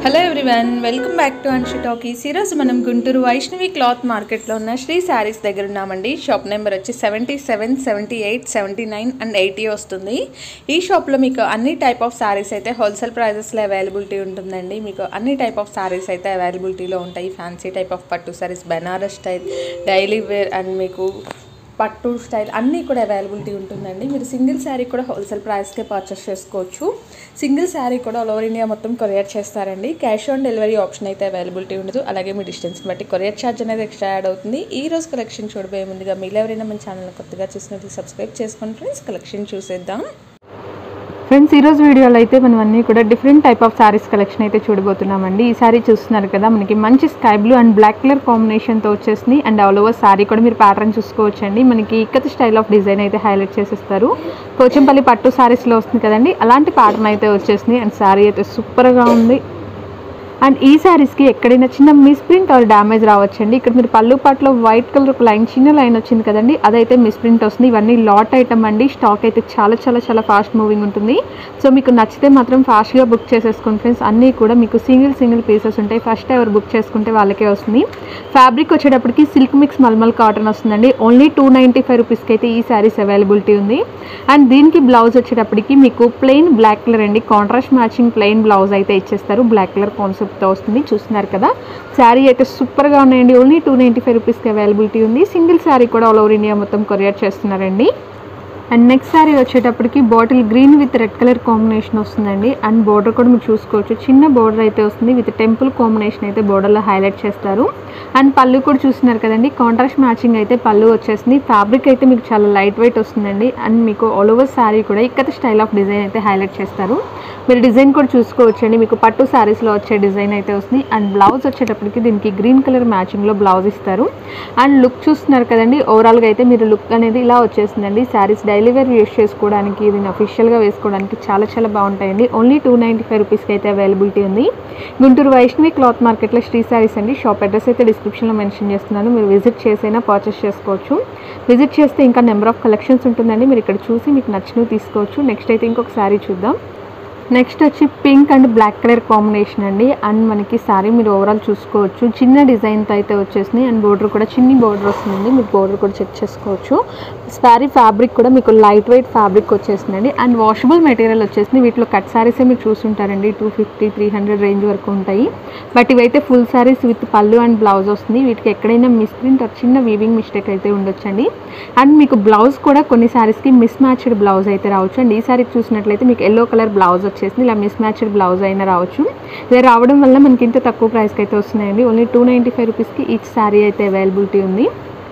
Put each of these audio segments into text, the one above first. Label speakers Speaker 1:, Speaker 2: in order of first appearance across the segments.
Speaker 1: hello everyone welcome back to Anshi talkies ఈరోజు మనం Guntur Vaishnavi cloth మార్కెట్లో ఉన్న శ్రీ శారీస్ దగ్గర ఉన్నామండి షాప్ నెంబర్ వచ్చి seventy seven seventy eight seventy nine and eighty వస్తుంది ఈ షాప్లో మీకు అన్ని టైప్ ఆఫ్ శారీస్ అయితే హోల్సేల్ ప్రైజెస్లో అవైలబిలిటీ ఉంటుందండి మీకు అన్ని టైప్ ఆఫ్ శారీస్ అయితే అవైలబిలిటీలో ఉంటాయి fancy type of pattu sarees Banaras style daily wear and మీకు పట్టు స్టైల్ అన్నీ కూడా అవైలబిలిటీ ఉంటుందండి మీరు సింగిల్ శారీ కూడా హోల్సేల్ ప్రైస్కే పర్చేస్ చేసుకోవచ్చు సింగిల్ శారీ కూడా ఆల్ ఓవర్ ఇండియా మొత్తం కొరియర్ చేస్తారండి క్యాష్ ఆన్ డెలివరీ ఆప్షన్ అయితే అవైలబిలిటీ ఉండదు అలాగే మీ డిస్టెన్స్ని బట్టి కొరియర్ ఛార్జ్ అనేది ఎక్స్ట్రా యాడ్ అవుతుంది ఈ రోజు కలెక్షన్ చూడబోయే ముందుగా మీరు ఎవరైనా మన ఛానల్ కొత్తగా చూసినట్టు సబ్స్క్రైబ్ చేసుకోండి ఫ్రెండ్స్ కలెక్షన్ చూసేద్దాం
Speaker 2: ఫ్రెండ్స్ ఈరోజు వీడియోలో అయితే మనం అన్నీ కూడా different type of sarees collection అయితే చూడబోతున్నామండి ఈ శారీ చూస్తున్నారు కదా మనకి మంచి sky blue and black colour కాంబినేషన్తో వచ్చేసింది అండ్ ఆల్ ఓవర్ శారీ కూడా మీరు ప్యాటర్న్ చూసుకోవచ్చండి మనకి ఇక్కత స్టైల్ ఆఫ్ డిజైన్ అయితే హైలైట్ చేసేస్తారు పోచంపల్లి పట్టు శారీస్లో వస్తుంది కదండి అలాంటి ప్యాటర్న్ అయితే వచ్చేసింది అండ్ శారీ అయితే సూపర్గా ఉంది అండ్ ఈ శారీస్కి ఎక్కడైనా చిన్న మిస్ప్రింట్ ఆర్ డ్యామేజ్ రావచ్చండి ఇక్కడ మీరు పళ్ళు పాటలో వైట్ కలర్ ఒక లైన్ చిన్న లైన్ వచ్చింది కదండి అదైతే మిస్ప్రింట్ వస్తుంది ఇవన్నీ లాట్ ఐటమ్ అండి స్టాక్ అయితే చాలా చాలా చాలా ఫాస్ట్ మూవింగ్ ఉంటుంది సో మీకు నచ్చితే మాత్రం ఫాస్ట్గా బుక్ చేసేసుకోండి ఫ్రెండ్స్ అన్నీ కూడా మీకు సింగిల్ సింగిల్ పీసెస్ ఉంటాయి ఫస్ట్ ఎవరు బుక్ చేసుకుంటే వాళ్ళకే వస్తుంది ఫ్యాబ్రిక్ వచ్చేటప్పటికి సిల్క్ మిక్స్ మల్మల్ కాటన్ వస్తుందండి ఓన్లీ టూ నైంటీ ఫైవ్ రూపీస్కి అయితే ఈ శారీస్ అవైలబిలిటీ ఉంది అండ్ దీనికి బ్లౌజ్ వచ్చేటప్పటికి మీకు ప్లెయిన్ బ్లాక్ కలర్ అండి కాంట్రాస్ట్ మ్యాచింగ్ ప్లెయిన్ బ్లౌజ్ అయితే ఇచ్చేస్తారు బ్లాక్ కలర్ కాన్సెప్ట్తో వస్తుంది చూస్తున్నారు కదా శారీ అయితే సూపర్గా ఉన్నాయండి ఓన్లీ టూ నైంటీ ఫైవ్ రూపీస్కి అవైలబిలిటీ ఉంది సింగిల్ శారీ కూడా ఆల్ ఓవర్ ఇండియా మొత్తం కొరియర్ చేస్తున్నారండి అండ్ నెక్స్ట్ శారీ వచ్చేటప్పటికి bottle green with red colour combination వస్తుందండి అండ్ బోర్డర్ కూడా మీరు చూసుకోవచ్చు చిన్న బోర్డర్ అయితే వస్తుంది విత్ టెంపుల్ కాంబినేషన్ అయితే బోర్డర్లో హైలైట్ చేస్తారు అండ్ పళ్ళు కూడా చూస్తున్నారు కదండి కాంట్రాస్ట్ మ్యాచింగ్ అయితే పళ్ళు వచ్చేసింది ఫ్యాబ్రిక్ అయితే మీకు చాలా లైట్ వెయిట్ వస్తుందండి అండ్ మీకు ఆల్ ఓవర్ శారీ కూడా ఇక్కత స్టైల్ ఆఫ్ డిజైన్ అయితే హైలైట్ చేస్తారు మీరు డిజైన్ కూడా చూసుకోవచ్చండి మీకు పట్టు శారీస్లో వచ్చే డిజైన్ అయితే వస్తుంది అండ్ బ్లౌజ్ వచ్చేటప్పటికి దీనికి గ్రీన్ కలర్ మ్యాచింగ్లో బ్లౌజ్ ఇస్తారు అండ్ లుక్ చూస్తున్నారు కదండి ఓవరాల్గా అయితే మీరు లుక్ అనేది ఇలా వచ్చేసిందండి శారీస్ డైలీ వేర్ యూస్ చేసుకోవడానికి ఇది అఫీషియల్గా వేసుకోవడానికి చాలా చాలా బాగుంటాయండి ఓన్లీ టూ నైంటీ ఫైవ్ రూపీస్కి అయితే అవైలబిలిటీ ఉంది గుంటూరు వైష్ణవి క్లాత్ మార్కెట్లో శ్రీ శారీస్ అండి షాప్ అడ్రస్ అయితే డిస్క్రిప్షన్లో మెన్షన్ చేస్తున్నాను మీరు విజిట్ చేసైనా పర్చేస్ చేసుకోవచ్చు విజిట్ చేస్తే ఇంకా నెంబర్ ఆఫ్ కలెక్షన్స్ ఉంటుందండి మీరు ఇక్కడ చూసి మీకు నచ్చినవి తీసుకోవచ్చు నెక్స్ట్ అయితే ఇంకొక శారీ చూద్దాం నెక్స్ట్ వచ్చి pink and black colour combination అండి అండ్ మనకి శారీ మీరు ఓవరాల్ చూసుకోవచ్చు చిన్న డిజైన్తో అయితే వచ్చేసింది అండ్ బోర్డర్ కూడా చిన్ని బోర్డర్ వస్తుందండి మీరు బోర్డర్ కూడా చెక్ చేసుకోవచ్చు శారీ ఫ్యాబ్రిక్ కూడా మీకు లైట్ వెయిట్ ఫ్యాబ్రిక్ వచ్చేసిందండి అండ్ వాషబుల్ మెటీరియల్ వచ్చేసింది వీటిలో కట్ శారీసే మీరు చూసుంటారండి two fifty three hundred range వరకు ఉంటాయి బట్ ఇవైతే full saris with pallu and blouse వస్తుంది వీటికి ఎక్కడైనా మిస్ప్రింట్ ఒక చిన్న వీవింగ్ మిస్టేక్ అయితే ఉండొచ్చండి అండ్ మీకు బ్లౌజ్ కూడా కొన్ని శారీస్కి మిస్ మ్యాచ్డ్ బ్లౌజ్ అయితే రావచ్చు అండ్ ఈ శారీకి చూసినట్లయితే మీకు ఎల్లో కలర్ బ్లౌజ్ వచ్చేసింది ఇలా మిస్ మ్యాచ్డ్ బ్లౌజ్ అయినా రావచ్చు ఇది రావడం వల్ల మనకి ఇంత తక్కువ ప్రైస్కి అయితే వస్తున్నాయండి ఓన్లీ టూ నైంటీ ఫైవ్ రూపీస్కి ఈచ్ శారీ అయితే అవైలబిలిటీ ఉంది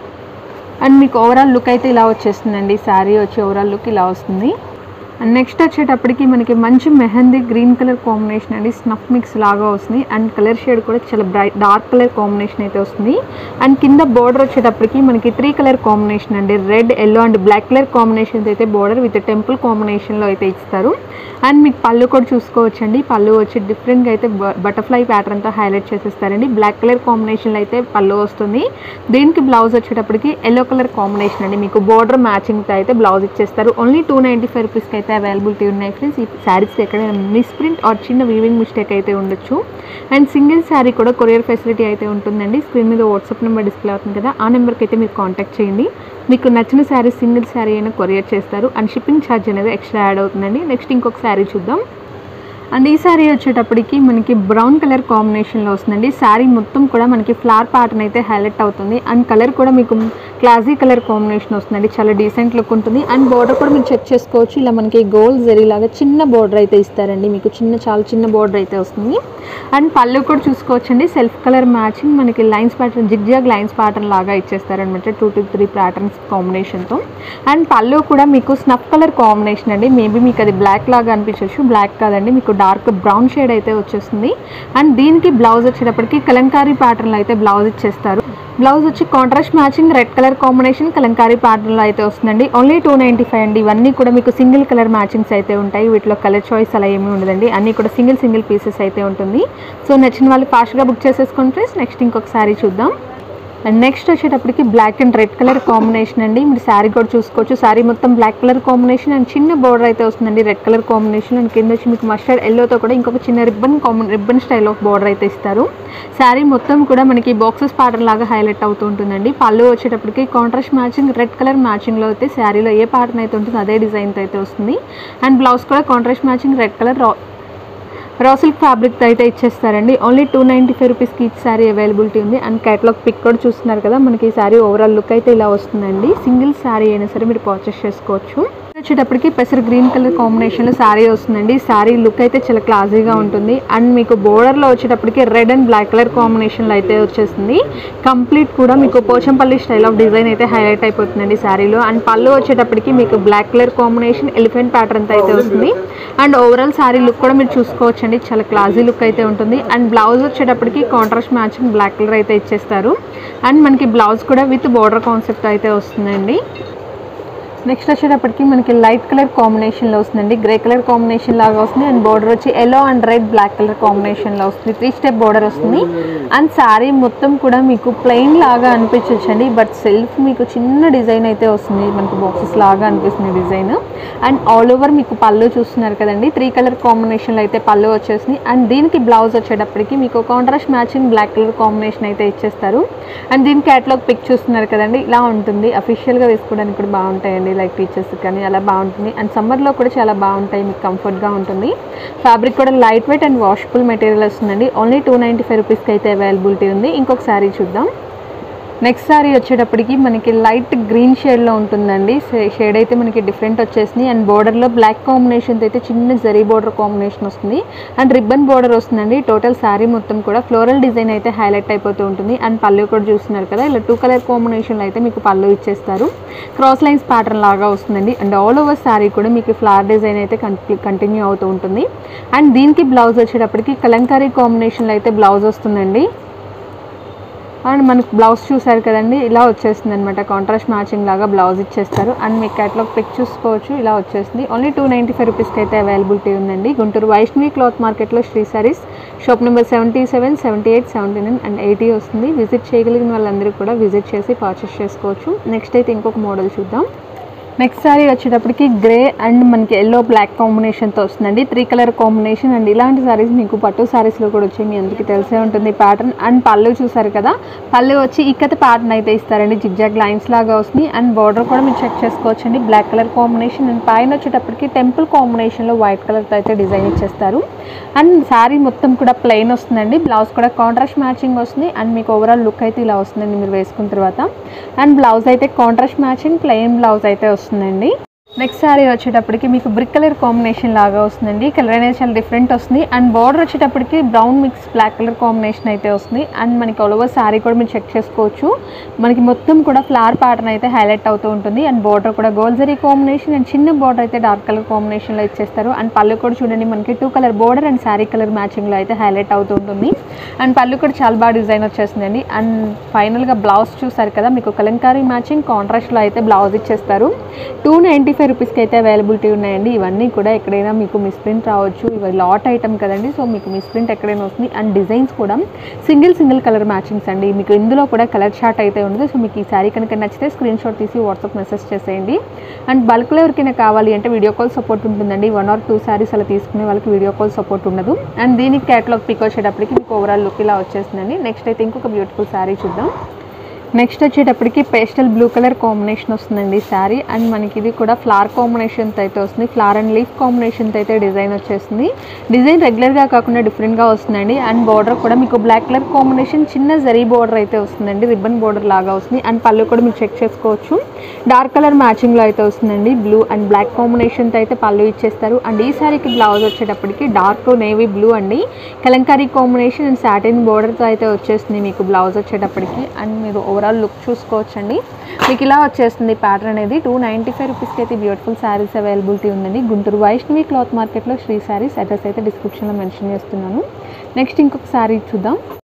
Speaker 2: అండ్ మీకు ఓవరాల్ లుక్ అయితే ఇలా వచ్చేస్తుందండి శారీ వచ్చి ఓవరాల్ లుక్ ఇలా వస్తుంది అండ్ నెక్స్ట్ వచ్చేటప్పటికి మనకి మంచి మెహందీ గ్రీన్ కలర్ కాంబినేషన్ అండి స్నఫ్ మిక్స్ లాగా వస్తుంది అండ్ కలర్ షేడ్ కూడా చాలా బ్రైట్ డార్క్ కలర్ కాంబినేషన్ అయితే వస్తుంది అండ్ కింద బోర్డర్ వచ్చేటప్పటికి మనకి త్రీ కలర్ కాంబినేషన్ అండి red yellow and black colour combination అయితే బోర్డర్ విత్ టెంపుల్ కాంబినేషన్లో అయితే ఇస్తారు అండ్ మీకు పళ్ళు కూడా చూసుకోవచ్చండి పళ్ళు వచ్చి డిఫరెంట్గా అయితే బటర్ఫ్లై ప్యాటర్న్తో హైలైట్ చేసేస్తారండి బ్లాక్ కలర్ కాంబినేషన్లో అయితే పళ్ళు వస్తుంది దీనికి బ్లౌజ్ వచ్చేటప్పటికి ఎల్లో కలర్ కాంబినేషన్ అండి మీకు బోర్డర్ మ్యాచింగ్తో అయితే బ్లౌజ్ ఇచ్చేస్తారు ఓన్లీ టూ నైంటీ ఫైవ్ రూపీస్కి అయితే అవైలబిలిటీ ఉన్నాయి ఫ్రెండ్స్ ఈ శారీస్కి ఎక్కడైనా మిస్ప్రింట్ ఆర్ చిన్న వీవింగ్ మిస్టేక్ అయితే ఉండొచ్చు అండ్ సింగిల్ శారీ కూడా కొరియర్ ఫెసిలిటీ అయితే ఉంటుందండి స్క్రీన్ మీద వాట్సాప్ నెంబర్ డిస్ప్లే అవుతుంది కదా ఆ నెంబర్కి అయితే మీరు కాంటాక్ట్ చేయండి మీకు నచ్చిన శారీ సింగిల్ శారీ అయినా కొరియర్ చేస్తారు అండ్ షిప్పింగ్ ఛార్జ్ అనేది ఎక్స్ట్రా యాడ్ అవుతుందండి నెక్స్ట్ ఇంకొక శారీ చూద్దాం అండ్ ఈ శారీ వచ్చేటప్పటికి మనకి బ్రౌన్ కలర్ కాంబినేషన్లో వస్తుందండి శారీ మొత్తం కూడా మనకి ఫ్లవర్ ప్యాటర్న్ అయితే హైలైట్ అవుతుంది అండ్ కలర్ కూడా మీకు క్లాసీ కలర్ కాంబినేషన్ వస్తుందండి చాలా డీసెంట్ లుక్ ఉంటుంది అండ్ బోర్డర్ కూడా మీరు చెక్ చేసుకోవచ్చు ఇలా మనకి గోల్డ్ జరీలాగా చిన్న బోర్డర్ అయితే ఇస్తారండి మీకు చిన్న చాలా చిన్న బోర్డర్ అయితే వస్తుంది అండ్ పళ్ళు కూడా చూసుకోవచ్చండి సెల్ఫ్ కలర్ మ్యాచింగ్ మనకి lines pattern zigzag lines pattern లాగా ఇచ్చేస్తారనమాట టూ టు త్రీ ప్యాటర్న్స్ కాంబినేషన్తో అండ్ పళ్ళు కూడా మీకు స్నఫ్ కలర్ కాంబినేషన్ అండి మేబీ మీకు అది బ్లాక్ లాగా అనిపించవచ్చు బ్లాక్ కాదండి మీకు డార్క్ బ్రౌన్ షేడ్ అయితే వచ్చేస్తుంది అండ్ దీనికి బ్లౌజ్ వచ్చేటప్పటికి కలంకారీ ప్యాటర్న్లో అయితే బ్లౌజ్ ఇచ్చేస్తారు బ్లౌజ్ వచ్చి contrast matching red colour combination Kalamkari ప్యాటర్న్లో అయితే వస్తుందండి ఓన్లీ టూ నైంటీ ఫైవ్ అండి ఇవన్నీ కూడా మీకు సింగిల్ కలర్ మ్యాచింగ్స్ అయితే ఉంటాయి వీటిలో కలర్ చాయిస్ అలా ఏమీ ఉండదండి అన్నీ కూడా సింగిల్ సింగిల్ పీసెస్ అయితే ఉంటుంది సో నచ్చిన వాళ్ళు ఫాస్ట్గా బుక్ చేసేసుకోండి ఫ్రెండ్స్ నెక్స్ట్ ఇంకొక శారీ చూద్దాం అండ్ నెక్స్ట్ వచ్చేటప్పటికి black and red colour combination అండి మీరు శారీ కూడా చూసుకోవచ్చు శారీ మొత్తం బ్లాక్ కలర్ కాంబినేషన్ అండ్ చిన్న బోర్డర్ అయితే వస్తుందండి రెడ్ కలర్ కాంబినేషన్ అండ్ కింద వచ్చి మీకు మస్టర్డ్ ఎల్లోతో కూడా ఇంకొక చిన్న ribbon combi ribbon style of border అయితే ఇస్తారు శారీ మొత్తం కూడా మనకి బాక్సెస్ ప్యాటర్న్ లాగా హైలైట్ అవుతూ ఉంటుందండి పళ్ళు వచ్చేటప్పటికి కాంట్రాస్ట్ మ్యాచింగ్ రెడ్ కలర్ మ్యాచింగ్లో అయితే శారీలో ఏ ప్యాటర్న్ అయితే ఉంటుందో అదే డిజైన్తో అయితే వస్తుంది అండ్ బ్లౌజ్ కూడా contrast matching red colour raw silk fabric అయితే ఇచ్చేస్తారండి ఓన్లీ టూ నైంటీ ఫైవ్ రూపీస్కి ఈ శారీ అవైలబిలిటీ ఉంది అండ్ కేటలాగ్ పిక్ కూడా చూస్తున్నారు కదా మనకి ఈ శారీ ఓవరాల్ లుక్ అయితే ఇలా వస్తుందండి సింగిల్ శారీ అయినా సరే మీరు పర్చేస్ చేసుకోవచ్చు వచ్చేటప్పటికి పెసర్ గ్రీన్ కలర్ కాంబినేషన్లో శారీ వస్తుందండి శారీ లుక్ అయితే చాలా క్లాసీగా ఉంటుంది అండ్ మీకు బోర్డర్లో వచ్చేటప్పటికి రెడ్ అండ్ బ్లాక్ కలర్ కాంబినేషన్లో అయితే వచ్చేస్తుంది కంప్లీట్ కూడా మీకు పోచంపల్లి స్టైల్ ఆఫ్ డిజైన్ అయితే హైలైట్ అయిపోతుందండి శారీలో అండ్ పళ్ళు వచ్చేటప్పటికి మీకు బ్లాక్ కలర్ కాంబినేషన్ ఎలిఫెంట్ ప్యాటర్న్తో అయితే వస్తుంది అండ్ ఓవరాల్ శారీ లుక్ కూడా మీరు చూసుకోవచ్చండి చాలా క్లాసీ లుక్ అయితే ఉంటుంది అండ్ బ్లౌజ్ వచ్చేటప్పటికి కాంట్రాస్ట్ మ్యాచింగ్ బ్లాక్ కలర్ అయితే ఇచ్చేస్తారు అండ్ మనకి బ్లౌజ్ కూడా విత్ బోర్డర్ కాన్సెప్ట్ అయితే వస్తుందండి నెక్స్ట్ వచ్చేటప్పటికి మనకి లైట్ కలర్ కాంబినేషన్లో వస్తుందండి గ్రే కలర్ కాంబినేషన్ లాగా వస్తుంది అండ్ బోర్డర్ వచ్చి yellow and red black colour కాంబినేషన్లో వస్తుంది త్రీ స్టెప్ బోర్డర్ వస్తుంది అండ్ శారీ మొత్తం కూడా మీకు ప్లెయిన్ లాగా అనిపించచ్చండి బట్ సెల్ఫ్ మీకు చిన్న డిజైన్ అయితే వస్తుంది మనకి బాక్సెస్ లాగా అనిపిస్తుంది డిజైన్ అండ్ ఆల్ ఓవర్ మీకు పళ్ళు చూస్తున్నారు కదండి త్రీ కలర్ కాంబినేషన్లో అయితే పళ్ళు వచ్చేసింది అండ్ దీనికి బ్లౌజ్ వచ్చేటప్పటికి మీకు contrast matching black colour combination అయితే ఇచ్చేస్తారు అండ్ దీని క్యాటలాగ్ పిక్ చూస్తున్నారు కదండి ఇలా ఉంటుంది అఫీషియల్గా వేసుకోవడానికి కూడా బాగుంటాయండి లైక్ టీచర్స్ కానీ అలా బాగుంటుంది అండ్ సమ్మర్లో కూడా చాలా బాగుంటాయి మీకు కంఫర్ట్గా ఉంటుంది ఫ్యాబ్రిక్ కూడా light weight and washable material వస్తుందండి ఓన్లీ టూ నైంటీ ఫైవ్ రూపీస్కి అయితే అవైలబిలిటీ ఉంది ఇంకొక శారీ చూద్దాం నెక్స్ట్ సారీ వచ్చేటప్పటికి మనకి లైట్ గ్రీన్ షేడ్లో ఉంటుందండి షేడ్ అయితే మనకి డిఫరెంట్ వచ్చేసింది అండ్ బోర్డర్లో బ్లాక్ కాంబినేషన్ అయితే చిన్న జరీ బోర్డర్ కాంబినేషన్ వస్తుంది అండ్ రిబ్బన్ బోర్డర్ వస్తుందండి టోటల్ శారీ మొత్తం కూడా ఫ్లోరల్ డిజైన్ అయితే హైలైట్ అయిపోతూ ఉంటుంది అండ్ పళ్ళు కూడా చూస్తున్నారు కదా ఇలా టూ కలర్ కాంబినేషన్లో అయితే మీకు పళ్ళు ఇచ్చేస్తారు క్రాస్ లైన్స్ ప్యాటర్న్ లాగా వస్తుందండి అండ్ ఆల్ ఓవర్ శారీ కూడా మీకు ఫ్లవర్ డిజైన్ అయితే కంటిన్యూ అవుతూ ఉంటుంది అండ్ దీనికి బ్లౌజ్ వచ్చేటప్పటికి కలంకారీ కాంబినేషన్లో అయితే బ్లౌజ్ వస్తుందండి అండ్ మనకు బ్లౌజ్ చూసారు కదండి ఇలా వచ్చేస్తుంది అనమాట కాంట్రాస్ట్ మ్యాచింగ్ లాగా బ్లౌజ్ ఇచ్చేస్తారు అండ్ మీకు క్యాటలాగ్ పిక్ చూసుకోవచ్చు ఇలా వచ్చేస్తుంది ఓన్లీ టూ నైంటీ ఫైవ్ రూపీస్కి అయితే అవైలబిలిటీ ఉందండి గుంటూరు వైష్ణవి క్లాత్ మార్కెట్లో Sri Sarees shop number seventy seven seventy eight seventy nine and eighty వస్తుంది విజిట్ చేయగలిగిన వాళ్ళందరూ కూడా విజిట్ చేసి పర్చేస్ చేసుకోవచ్చు నెక్స్ట్ అయితే ఇంకొక మోడల్ చూద్దాం నెక్స్ట్ సారీ వచ్చేటప్పటికి గ్రే అండ్ మనకి ఎల్లో బ్లాక్ కాంబినేషన్తో వస్తుందండి త్రీ కలర్ కాంబినేషన్ అండ్ ఇలాంటి సారీస్ మీకు పట్టు సారీస్లో కూడా వచ్చి మీ అందరికీ తెలిసే ఉంటుంది ప్యాటర్న్ అండ్ పళ్ళు చూసారు కదా పళ్ళు వచ్చి ఇక్కత ప్యాటర్న్ అయితే ఇస్తారండి జిగ్జాగ్ లైన్స్ లాగా వస్తుంది అండ్ బార్డర్ కూడా మీరు చెక్ చేసుకోవచ్చండి బ్లాక్ కలర్ కాంబినేషన్ అండ్ పైన వచ్చేటప్పటికి టెంపుల్ కాంబినేషన్లో వైట్ కలర్తో అయితే డిజైన్ ఇచ్చేస్తారు అండ్ శారీ మొత్తం కూడా ప్లెయిన్ వస్తుందండి బ్లౌజ్ కూడా కాంట్రాస్ట్ మ్యాచింగ్ వస్తుంది అండ్ మీకు ఓవరాల్ లుక్ అయితే ఇలా వస్తుందండి మీరు వేసుకున్న తర్వాత అండ్ బ్లౌజ్ అయితే కాంట్రాస్ట్ మ్యాచింగ్ ప్లెయిన్ బ్లౌజ్ అయితే వస్తుందండి నెక్స్ట్ శారీ వచ్చేటప్పటికి మీకు బ్రిక్ కలర్ కాంబినేషన్ లాగా వస్తుందండి కలర్ అనేది చాలా డిఫరెంట్ వస్తుంది అండ్ బార్డర్ వచ్చేటప్పటికి brown mix black colour combination అయితే వస్తుంది అండ్ మనకి ఆల్ ఓవర్ శారీ కూడా మీరు చెక్ చేసుకోవచ్చు మనకి మొత్తం కూడా ఫ్లవర్ ప్యాటర్న్ అయితే హైలైట్ అవుతూ ఉంటుంది అండ్ బార్డర్ కూడా గోల్డ్ జరీ కాంబినేషన్ అండ్ చిన్న బార్డర్ అయితే డార్క్ కలర్ కాంబినేషన్లో ఇచ్చేస్తారు అండ్ పళ్ళు కూడా చూడండి మనకి two colour border and sari colour మ్యాచింగ్లో అయితే హైలైట్ అవుతూ ఉంటుంది అండ్ పళ్ళు కూడా చాలా బాగా డిజైన్ వచ్చేస్తుందండి అండ్ ఫైనల్గా బ్లౌజ్ చూసారు కదా మీకు కలంకారీ మ్యాచింగ్ కాంట్రాస్ట్లో అయితే బ్లౌజ్ ఇచ్చేస్తారు టూ నైంటీ ఫైవ్ రూపీస్కి అయితే అవైలబిలిటీ ఉన్నాయండి ఇవన్నీ కూడా ఎక్కడైనా మీకు మిస్ప్రింట్ రావచ్చు ఇవి లాట్ ఐటమ్ కదండి సో మీకు మిస్ప్రింట్ ఎక్కడైనా వస్తుంది అండ్ డిజైన్స్ కూడా సింగిల్ సింగిల్ కలర్ మ్యాచింగ్స్ అండి మీకు ఇందులో కూడా కలర్ షార్ట్ అయితే ఉండదు సో మీకు ఈ శారీ కనుక నచ్చితే స్క్రీన్ షాట్ తీసి వాట్సాప్ మెసేజ్ చేసేయండి అండ్ బల్క్లో ఎవరికైనా కావాలి అంటే వీడియో కాల్ సపోర్ట్ ఉంటుందండి వన్ ఆర్ టూ శారీస్ అలా తీసుకునే వాళ్ళకి వీడియో కాల్ సపోర్ట్ ఉండదు అండ్ దీనికి క్యాటలాగ్ పిక్ వచ్చేటప్పటికి మీకు ఓవరాల్ లుక్ ఇలా వచ్చేస్తుందండి నెక్స్ట్ అయితే ఇంకొక బ్యూటిఫుల్ శారీ చూద్దాం నెక్స్ట్ వచ్చేటప్పటికి పేస్టల్ బ్లూ కలర్ కాంబినేషన్ వస్తుందండి శారీ అండ్ మనకి ఇది కూడా ఫ్లవర్ కాంబినేషన్తో అయితే వస్తుంది ఫ్లవర్ అండ్ లీఫ్ కాంబినేషన్తో అయితే డిజైన్ వచ్చేస్తుంది డిజైన్ రెగ్యులర్గా కాకుండా డిఫరెంట్గా వస్తుందండి అండ్ బార్డర్ కూడా మీకు బ్లాక్ కలర్ కాంబినేషన్ చిన్న జరీ బార్డర్ అయితే వస్తుందండి రిబ్బన్ బార్డర్ లాగా వస్తుంది అండ్ పళ్ళు కూడా మీరు చెక్ చేసుకోవచ్చు డార్క్ కలర్ మ్యాచింగ్లో అయితే వస్తుందండి బ్లూ అండ్ బ్లాక్ కాంబినేషన్తో అయితే పళ్ళు ఇచ్చేస్తారు అండ్ ఈ శారీకి బ్లౌజ్ వచ్చేటప్పటికి డార్క్ నేవీ బ్లూ అండి కలంకారీ కాంబినేషన్ అండ్ సాటిన్ బార్డర్తో అయితే వచ్చేస్తుంది మీకు బ్లౌజ్ వచ్చేటప్పటికి అండ్ మీరు ఓవరాల్ లుక్ చూసుకోవచ్చండి మీకు ఇలా వచ్చేస్తుంది ప్యాటర్న్ అనేది టూ నైంటీ ఫైవ్ రూపీస్కి అయితే బ్యూటిఫుల్ శారీస్ అవైలబిలిటీ ఉందండి గుంటూరు వైష్ణవి క్లాత్ మార్కెట్లో శ్రీ శారీస్ అడ్రస్ అయితే డిస్క్రిప్షన్లో మెన్షన్ చేస్తున్నాను నెక్స్ట్ ఇంకొక శారీ చూద్దాం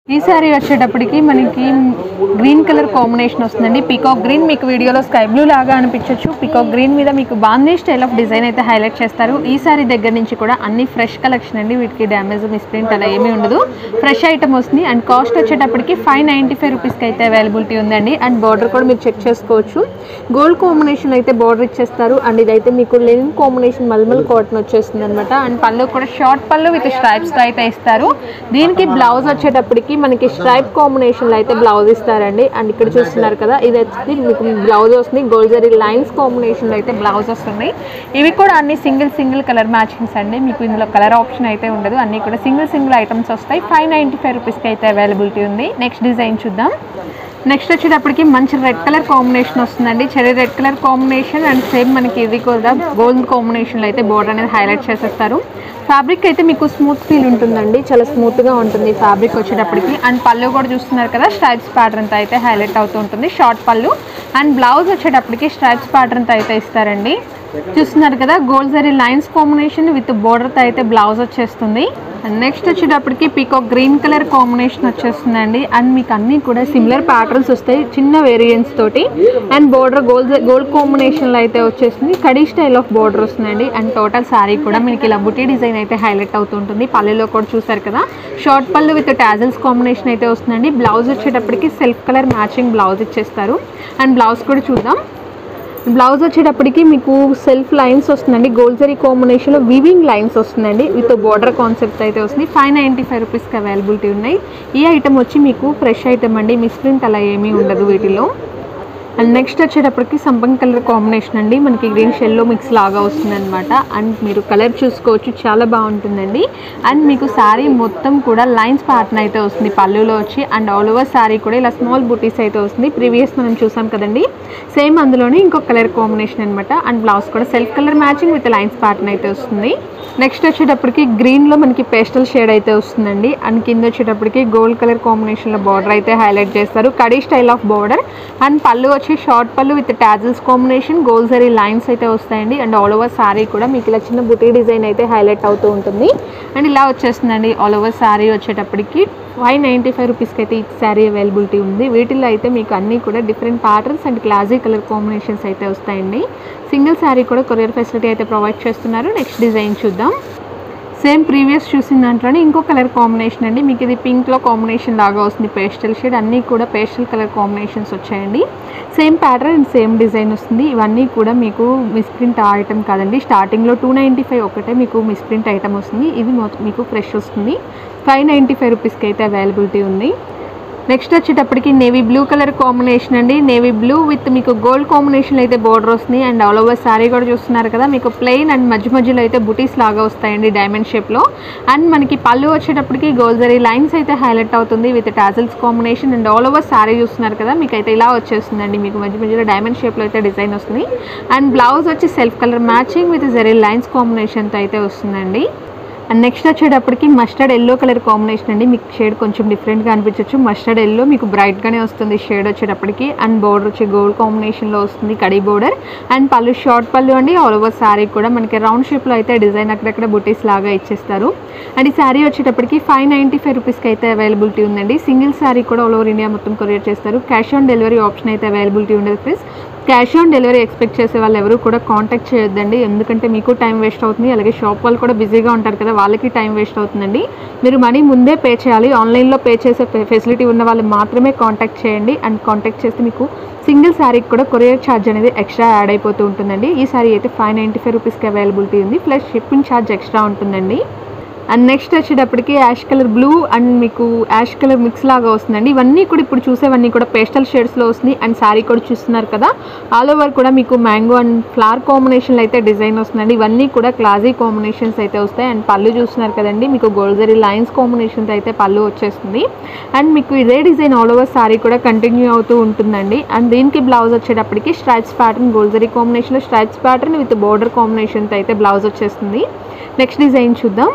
Speaker 2: ఈ సారీ వచ్చేటప్పటికి మనకి గ్రీన్ కలర్ కాంబినేషన్ వస్తుందండి పీకాక్ గ్రీన్ మీకు వీడియోలో స్కై బ్లూ లాగా అనిపించవచ్చు పీకాక్ గ్రీన్ మీద మీకు బాందీ స్టైల్ ఆఫ్ డిజైన్ అయితే హైలైట్ చేస్తారు ఈ సారీ దగ్గర నుంచి కూడా అన్ని ఫ్రెష్ కలెక్షన్ అండి వీటికి డ్యామేజ్ మిస్ప్రింట్ అలా ఏమీ ఉండదు ఫ్రెష్ ఐటమ్ వస్తుంది అండ్ కాస్ట్ వచ్చేటప్పటికి ఫైవ్ నైంటీ ఫైవ్ రూపీస్కి అయితే అవైలబిలిటీ ఉందండి అండ్ బార్డర్ కూడా మీరు చెక్ చేసుకోవచ్చు గోల్డ్ కాంబినేషన్ అయితే బార్డర్ ఇచ్చేస్తారు అండ్ ఇదైతే మీకు లెనిన్ కాంబినేషన్ మల్మల్ కాటన్ వచ్చేస్తుంది అనమాట అండ్ పళ్ళు కూడా షార్ట్ పళ్ళు విత్ స్ట్రైప్స్తో అయితే ఇస్తారు దీనికి బ్లౌజ్ వచ్చేటప్పటికి మనకి స్ట్రైప్ కాంబినేషన్లో అయితే బ్లౌజ్ ఇస్తారండి అండ్ ఇక్కడ చూస్తున్నారు కదా ఇది వచ్చి మీకు బ్లౌజ్ వస్తుంది గోల్జరీ లైన్స్ కాంబినేషన్లో అయితే బ్లౌజ్ వస్తుంది ఇవి కూడా అన్ని సింగిల్ సింగిల్ కలర్ మ్యాచింగ్స్ అండి మీకు ఇందులో కలర్ ఆప్షన్ అయితే ఉండదు అన్ని కూడా సింగిల్ సింగిల్ ఐటమ్స్ వస్తాయి ఫైవ్ నైంటీ ఫైవ్ రూపీస్కి అయితే అవైలబిలిటీ ఉంది నెక్స్ట్ డిజైన్ చూద్దాం నెక్స్ట్ వచ్చేటప్పటికి మంచి రెడ్ కలర్ కాంబినేషన్ వస్తుందండి cherry red colour combination and same మనకి ఇది కూడా గోల్డ్ కాంబినేషన్లో అయితే బోర్డర్ అనేది హైలైట్ చేసేస్తారు ఫ్యాబ్రిక్ అయితే మీకు స్మూత్ ఫీల్ ఉంటుందండి చాలా స్మూత్గా ఉంటుంది ఫ్యాబ్రిక్ వచ్చేటప్పటికి అండ్ పళ్ళు కూడా చూస్తున్నారు కదా స్ట్రైప్స్ ప్యాటర్న్తో అయితే హైలైట్ అవుతూ ఉంటుంది షార్ట్ పళ్ళు అండ్ బ్లౌజ్ వచ్చేటప్పటికి స్ట్రైప్స్ ప్యాటర్న్తో అయితే ఇస్తారండి చూస్తున్నారు కదా gold zari lines combination with బోర్డర్తో అయితే బ్లౌజ్ వచ్చేస్తుంది అండ్ నెక్స్ట్ వచ్చేటప్పటికి పీకాక్ గ్రీన్ కలర్ కాంబినేషన్ వచ్చేస్తుందండి అండ్ మీకు అన్నీ కూడా సిమిలర్ ప్యాటర్న్స్ వస్తాయి చిన్న వేరియంట్స్ తోటి అండ్ బోర్డర్ గోల్డ్ గోల్డ్ కాంబినేషన్లో అయితే వచ్చేస్తుంది కడీ స్టైల్ ఆఫ్ బోర్డర్ వస్తుందండి అండ్ టోటల్ శారీ కూడా మీకు ఇలా బుటీ డిజైన్ అయితే హైలైట్ అవుతుంటుంది పల్లెలో కూడా చూసారు కదా short pallu with tassels combination అయితే వస్తుందండి బ్లౌజ్ వచ్చేటప్పటికి సెల్ఫ్ కలర్ మ్యాచింగ్ బ్లౌజ్ ఇచ్చేస్తారు అండ్ బ్లౌజ్ కూడా చూద్దాం బ్లౌజ్ వచ్చేటప్పటికి మీకు సెల్ఫ్ లైన్స్ వస్తుందండి గోల్డ్ జరీ కాంబినేషన్లో వివింగ్ లైన్స్ వస్తుందండి విత్ బోర్డర్ కాన్సెప్ట్ అయితే వస్తుంది ఫైవ్ నైంటీ ఫైవ్ రూపీస్కి అవైలబిలిటీ ఉన్నాయి ఈ ఐటమ్ వచ్చి మీకు ఫ్రెష్ ఐటమ్ అండి మిస్ప్రింట్ అలా ఏమీ ఉండదు వీటిలో అండ్ నెక్స్ట్ వచ్చేటప్పటికి సంపంగ్ కలర్ కాంబినేషన్ అండి మనకి గ్రీన్ షెల్లో మిక్స్ లాగా వస్తుంది అనమాట అండ్ మీరు కలర్ చూసుకోవచ్చు చాలా బాగుంటుందండి అండ్ మీకు శారీ మొత్తం కూడా లైన్స్ ప్యాటర్న్ అయితే వస్తుంది పళ్ళులో వచ్చి అండ్ ఆల్ ఓవర్ శారీ కూడా ఇలా స్మాల్ బుటీస్ అయితే వస్తుంది ప్రీవియస్ మనం చూసాం కదండి సేమ్ అందులోనే ఇంకొక కలర్ కాంబినేషన్ అనమాట అండ్ బ్లౌజ్ కూడా self colour matching with lines pattern అయితే వస్తుంది నెక్స్ట్ వచ్చేటప్పటికి గ్రీన్లో మనకి పేస్టల్ షేడ్ అయితే వస్తుందండి అండ్ కింద వచ్చేటప్పటికి గోల్డ్ కలర్ కాంబినేషన్లో బార్డర్ అయితే హైలైట్ చేస్తారు కడీ style of border and pallu వచ్చి short pallu with tassels combination gold zari lines అయితే వస్తాయండి అండ్ ఆల్ ఓవర్ శారీ కూడా మీకు ఇలా చిన్న బుటీ డిజైన్ అయితే హైలైట్ అవుతూ ఉంటుంది అండ్ ఇలా వచ్చేస్తుందండి ఆల్ ఓవర్ శారీ వచ్చేటప్పటికి ఫైవ్ నైంటీ ఫైవ్ రూపీస్కి అయితే ఈ శారీ అవైలబిలిటీ ఉంది వీటిలో అయితే మీకు అన్నీ కూడా different patterns and classy colour combinations అయితే వస్తాయండి సింగిల్ శారీ కూడా కొరియర్ ఫెసిలిటీ అయితే ప్రొవైడ్ చేస్తున్నారు నెక్స్ట్ డిజైన్ చూద్దాం సేమ్ ప్రీవియస్ చూసిన దాంట్లోనే ఇంకో కలర్ కాంబినేషన్ అండి మీకు ఇది పింక్లో కాంబినేషన్ లాగా వస్తుంది పేస్టల్ షేడ్ అన్నీ కూడా పేస్టల్ కలర్ కాంబినేషన్స్ వచ్చాయండి same pattern and same design వస్తుంది ఇవన్నీ కూడా మీకు మిస్ప్రింట్ ఐటమ్ కాదండి స్టార్టింగ్లో టూ నైంటీ ఫైవ్ ఒకటే మీకు మిస్ప్రింట్ ఐటమ్ వస్తుంది ఇది మొత్తం మీకు ఫ్రెష్ వస్తుంది ఫైవ్ నైంటీ ఫైవ్ రూపీస్కి అయితే అవైలబిలిటీ ఉంది నెక్స్ట్ వచ్చేటప్పటికి నేవీ బ్లూ కలర్ కాంబినేషన్ అండి నేవీ బ్లూ విత్ మీకు గోల్డ్ కాంబినేషన్ అయితే బోర్డర్ వస్తుంది అండ్ ఆల్ ఓవర్ శారీ కూడా చూస్తున్నారు కదా మీకు ప్లెయిన్ అండ్ మధ్య మధ్యలో అయితే బుటీస్ లాగా వస్తాయండి డైమండ్ షేప్లో అండ్ మనకి పళ్ళు వచ్చేటప్పటికి గోల్డ్ జరీ లైన్స్ అయితే హైలైట్ అవుతుంది with tassels combination and all over sari చూస్తున్నారు కదా మీకు అయితే ఇలా వచ్చేస్తుందండి మీకు మధ్య మధ్యలో డైమండ్ షేప్లో అయితే డిజైన్ వస్తుంది అండ్ బ్లౌజ్ వచ్చి self colour matching with zari lines కాంబినేషన్తో అయితే వస్తుందండి అండ్ నెక్స్ట్ వచ్చేటప్పటికి మస్టర్డ్ ఎల్లో కలర్ కాంబినేషన్ అండి మీకు షేడ్ కొంచెం డిఫరెంట్గా అనిపించవచ్చు మస్టర్డ్ ఎల్లో మీకు బ్రైట్గానే వస్తుంది షేడ్ వచ్చేటప్పటికి అండ్ బోర్డర్ వచ్చి గోల్డ్ కాంబినేషన్లో వస్తుంది కడీ border and pallu short pallu అండి ఆల్ ఓవర్ శారీ కూడా మనకి రౌండ్ షేప్లో అయితే డిజైన్ అక్కడక్కడ బుటీస్ లాగా ఇచ్చేస్తారు అండ్ ఈ శారీ వచ్చేటప్పటికి ఫైవ్ నైంటీ ఫైవ్ రూపీస్కి అయితే అవైలబిలిటీ ఉందండి సింగిల్ శారీ కూడా ఆల్ ఓవర్ ఇండియా మొత్తం కొరియర్ చేస్తారు క్యాష్ ఆన్ డెలివరీ ఆప్షన్ అయితే అవైలబిలిటీ ఉండదు friends cash on delivery expect చేసే వాళ్ళు ఎవరు కూడా కాంటాక్ట్ చేయొద్దండి ఎందుకంటే మీకు టైం వేస్ట్ అవుతుంది అలాగే షాప్ వాళ్ళు కూడా బిజీగా ఉంటారు కదా వాళ్ళకి టైం వేస్ట్ అవుతుందండి మీరు మనీ ముందే పే చేయాలి ఆన్లైన్లో పే చేసే ఫెసిలిటీ ఉన్న వాళ్ళు మాత్రమే కాంటాక్ట్ చేయండి అండ్ కాంటాక్ట్ చేస్తే మీకు సింగిల్ శారీకి కూడా కొరియర్ ఛార్జ్ అనేది ఎక్స్ట్రా యాడ్ అయిపోతూ ఉంటుందండి ఈ శారీ అయితే ఫైవ్ నైంటీ ఫైవ్ రూపీస్కి అవైలబిలిటీ ఉంది ప్లస్ షిప్పింగ్ ఛార్జ్ ఎక్స్ట్రా ఉంటుందండి అండ్ నెక్స్ట్ వచ్చేటప్పటికి యాష్ కలర్ బ్లూ అండ్ మీకు యాష్ కలర్ మిక్స్ లాగా వస్తుందండి ఇవన్నీ కూడా ఇప్పుడు చూసేవన్నీ కూడా పేస్టల్ షేడ్స్లో వస్తుంది అండ్ శారీ కూడా చూస్తున్నారు కదా ఆల్ ఓవర్ కూడా మీకు మ్యాంగో అండ్ ఫ్లవర్ కాంబినేషన్లో అయితే డిజైన్ వస్తుందండి ఇవన్నీ కూడా క్లాసీ కాంబినేషన్స్ అయితే వస్తాయి అండ్ పళ్ళు చూస్తున్నారు కదండి మీకు గోల్జరీ లైన్స్ కాంబినేషన్తో అయితే పళ్ళు వచ్చేస్తుంది అండ్ మీకు ఇదే డిజైన్ ఆల్ ఓవర్ శారీ కూడా కంటిన్యూ అవుతూ ఉంటుందండి అండ్ దీనికి బ్లౌజ్ వచ్చేటప్పటికి స్ట్రైప్స్ ప్యాటర్న్ గోల్జరీ కాంబినేషన్లో స్ట్రైప్స్ ప్యాటర్న్ విత్ బోర్డర్ కాంబినేషన్తో అయితే బ్లౌజ్ వచ్చేస్తుంది నెక్స్ట్ డిజైన్ చూద్దాం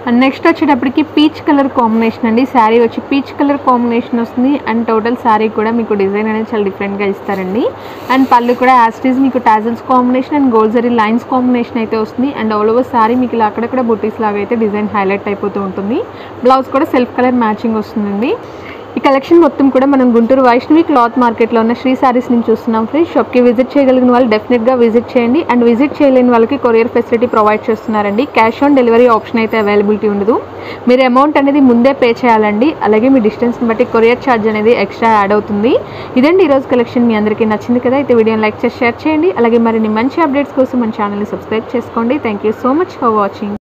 Speaker 2: అండ్ నెక్స్ట్ వచ్చేటప్పటికి పీచ్ కలర్ కాంబినేషన్ అండి శారీ వచ్చి పీచ్ కలర్ కాంబినేషన్ వస్తుంది అండ్ టోటల్ శారీ కూడా మీకు డిజైన్ అనేది చాలా డిఫరెంట్గా ఇస్తారండి అండ్ పళ్ళు కూడా యాస్టీస్ మీకు tassels combination and gold zari lines combination అయితే వస్తుంది అండ్ ఆల్ ఓవర్ శారీ మీకు ఇలా అక్కడక్కడ బుటీస్ లాగా అయితే డిజైన్ హైలైట్ అయిపోతూ ఉంటుంది బ్లౌజ్ కూడా సెల్ఫ్ కలర్ మ్యాచింగ్ వస్తుందండి ఈ కలెక్షన్ మొత్తం కూడా మనం గుంటూరు వైష్ణవి క్లాత్ మార్కెట్లో ఉన్న శ్రీ సారీస్ నుంచి చూస్తున్నాం ఫ్రెండ్స్ షాప్కి విజిట్ చేయగలిగిన వాళ్ళు డెఫినెట్గా విజిట్ చేయండి అండ్ విజిట్ చేయలేని వాళ్ళకి కొరియర్ ఫెసిలిటీ ప్రొవైడ్ చేస్తున్నారండి క్యాష్ ఆన్ డెలివరీ ఆప్షన్ అయితే అవైలబిలిటీ ఉండదు మీరు అమౌంట్ అనేది ముందే పే చేయాలండి అలాగే మీ డిస్టెన్స్ని బట్టి కొరియర్ ఛార్జ్ అనేది ఎక్స్ట్రా యాడ్ అవుతుంది ఇదండి ఈరోజు కలెక్షన్ మీ అందరికీ నచ్చింది కదా అయితే వీడియోని లైక్ చేసి షేర్ చేయండి అలాగే మరిన్ని మంచి అప్డేట్స్ కోసం మన ఛానల్ని సబ్స్క్రైబ్ చేసుకోండి thank you so much for watching